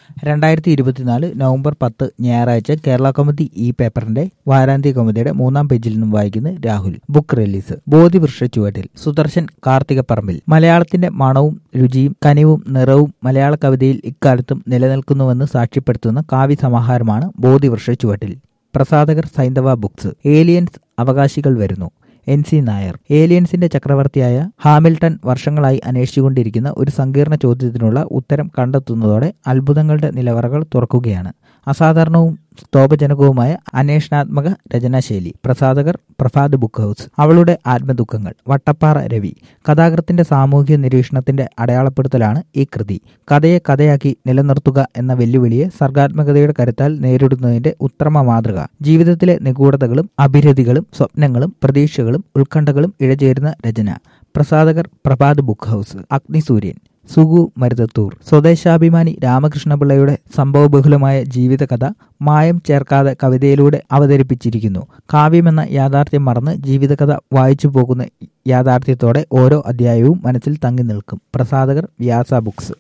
രണ്ടായിരത്തി ഇരുപത്തിനാല് നവംബർ പത്ത് ഞായറാഴ്ച കേരള കൗമുദി ഈ പേപ്പറിന്റെ വാരാന്ത്യ കൗമുദിയുടെ മൂന്നാം പേജിൽ നിന്നും വായിക്കുന്നു രാഹുൽ ബുക്ക് റിലീസ് ബോധിവൃക്ഷ ചുവട്ടിൽ സുദർശൻ കാർത്തിക പറമ്പിൽ മലയാളത്തിന്റെ മണവും രുചിയും കനിവും നിറവും മലയാള കവിതയിൽ ഇക്കാലത്തും നിലനിൽക്കുന്നുവെന്ന് സാക്ഷ്യപ്പെടുത്തുന്ന കാവ്യ സമാഹാരമാണ് ബോധിവൃക്ഷ ചുവട്ടിൽ പ്രസാധകർ സൈന്ധവ ബുക്സ് ഏലിയൻസ് അവകാശികൾ വരുന്നു എൻ സി നായർ ഏലിയൻസിന്റെ ചക്രവർത്തിയായ ഹാമിൽട്ടൺ വർഷങ്ങളായി അന്വേഷിച്ചുകൊണ്ടിരിക്കുന്ന ഒരു സങ്കീർണ ചോദ്യത്തിനുള്ള ഉത്തരം കണ്ടെത്തുന്നതോടെ അത്ഭുതങ്ങളുടെ നിലവറകൾ തുറക്കുകയാണ് അസാധാരണവും സ്തോഭജനകവുമായ അന്വേഷണാത്മക രചനാശൈലി പ്രസാധകർ പ്രഭാത് ബുക്ക് ഹൗസ് അവളുടെ ആത്മദുഃഖങ്ങൾ വട്ടപ്പാറ രവി കഥാകൃത്തിന്റെ സാമൂഹ്യ നിരീക്ഷണത്തിന്റെ അടയാളപ്പെടുത്തലാണ് ഈ കൃതി കഥയെ കഥയാക്കി നിലനിർത്തുക എന്ന വെല്ലുവിളിയെ സർഗാത്മകതയുടെ കരുത്താൽ നേരിടുന്നതിന്റെ ഉത്തമ മാതൃക ജീവിതത്തിലെ നിഗൂഢതകളും അഭിരതികളും സ്വപ്നങ്ങളും പ്രതീക്ഷകളും ഉത്കണ്ഠകളും ഇഴചേരുന്ന രചന പ്രസാധകർ പ്രഭാത് ബുക്ക് ഹൗസ് അഗ്നിസൂര്യൻ സുഗു മരുതത്തൂർ സ്വദേശാഭിമാനി രാമകൃഷ്ണപിള്ളയുടെ സംഭവബഹുലമായ ജീവിതകഥ മായം ചേർക്കാതെ കവിതയിലൂടെ അവതരിപ്പിച്ചിരിക്കുന്നു കാവ്യമെന്ന യാഥാർത്ഥ്യം മറന്ന് ജീവിതകഥ വായിച്ചു പോകുന്ന യാഥാർത്ഥ്യത്തോടെ ഓരോ അധ്യായവും മനസ്സിൽ തങ്ങി നിൽക്കും പ്രസാധകർ വ്യാസ ബുക്സ്